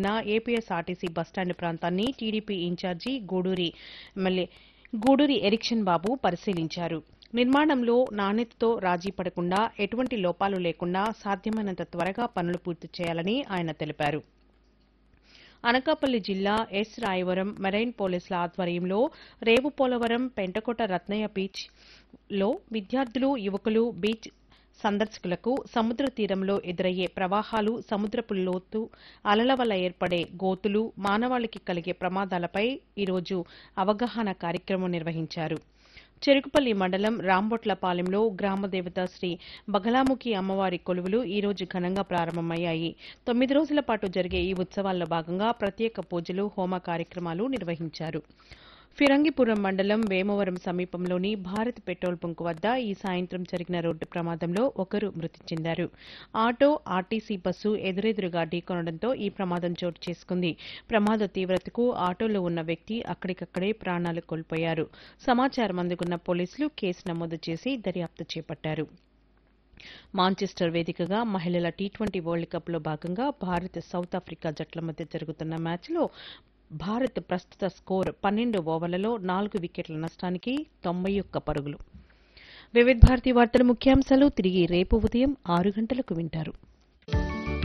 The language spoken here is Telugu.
తేదీన ఏపీఎస్ఆర్టీసీ బస్టాండ్ ప్రాంతాన్ని TDP incharge Guduri MLA Guduri Erikshan Babu పరిశీలించారు నిర్మాణంలో నాణ్యతతో రాజీ పడకుండా ఎటువంటి లోపాలు లేకుండా సాధ్యమైనంత త్వరగా పనులు పూర్తి చేయాలని ఆయన తెలిపారు అనకాపల్లి జిల్లా ఎస్ రాయవరం మెరైన్ పోలీసుల ఆధ్వర్యంలో రేవుపోలవరం పెంటకోట రత్నయ్య బీచ్ లో విద్యార్థులు యువకులు బీచ్ సందర్శకులకు సముద్ర తీరంలో ఎదురయ్యే ప్రవాహాలు సముద్రపు లోతు అలల వల్ల ఏర్పడే గోతులు మానవాళికి కలిగే ప్రమాదాలపై ఈరోజు అవగాహన కార్యక్రమం నిర్వహించారు చెరుకుపల్లి మండలం రాంబొట్లపాలెంలో గ్రామదేవత శ్రీ బగలాముఖి అమ్మవారి కొలువులు ఈ రోజు ఘనంగా ప్రారంభమయ్యాయి తొమ్మిది రోజుల పాటు జరిగే ఈ ఉత్సవాల్లో భాగంగా ప్రత్యేక పూజలు హోమ కార్యక్రమాలు నిర్వహించారు ఫిరంగిపురం మండలం వేమవరం సమీపంలోని భారత్ పెట్రోల్ బంక్ వద్ద ఈ సాయంత్రం జరిగిన రోడ్డు ప్రమాదంలో ఒకరు మృతి చెందారు ఆటో ఆర్టీసీ బస్సు ఎదురెదురుగా ఢీకొనడంతో ఈ ప్రమాదం చోటు చేసుకుంది ప్రమాద తీవ్రతకు ఆటోలో ఉన్న వ్యక్తి అక్కడికక్కడే ప్రాణాలు కోల్పోయారు సమాచారం అందుకున్న పోలీసులు కేసు నమోదు చేసి దర్యాప్తు చేపట్టారు మాంచెస్టర్ వేదికగా మహిళల టీ ట్వంటీ వరల్డ్ కప్లో భాగంగా భారత్ సౌత్ ఆఫ్రికా జట్ల మధ్య జరుగుతున్న మ్యాచ్లో భారత్ ప్రస్తుత స్కోర్ పన్నెండు ఓవర్లలో నాలుగు వికెట్ల నష్టానికి తొంభై ఒక్క పరుగులు వివిధ భారతి వార్తల ముఖ్యాంశాలు తిరిగి రేపు ఉదయం ఆరు గంటలకు వింటారు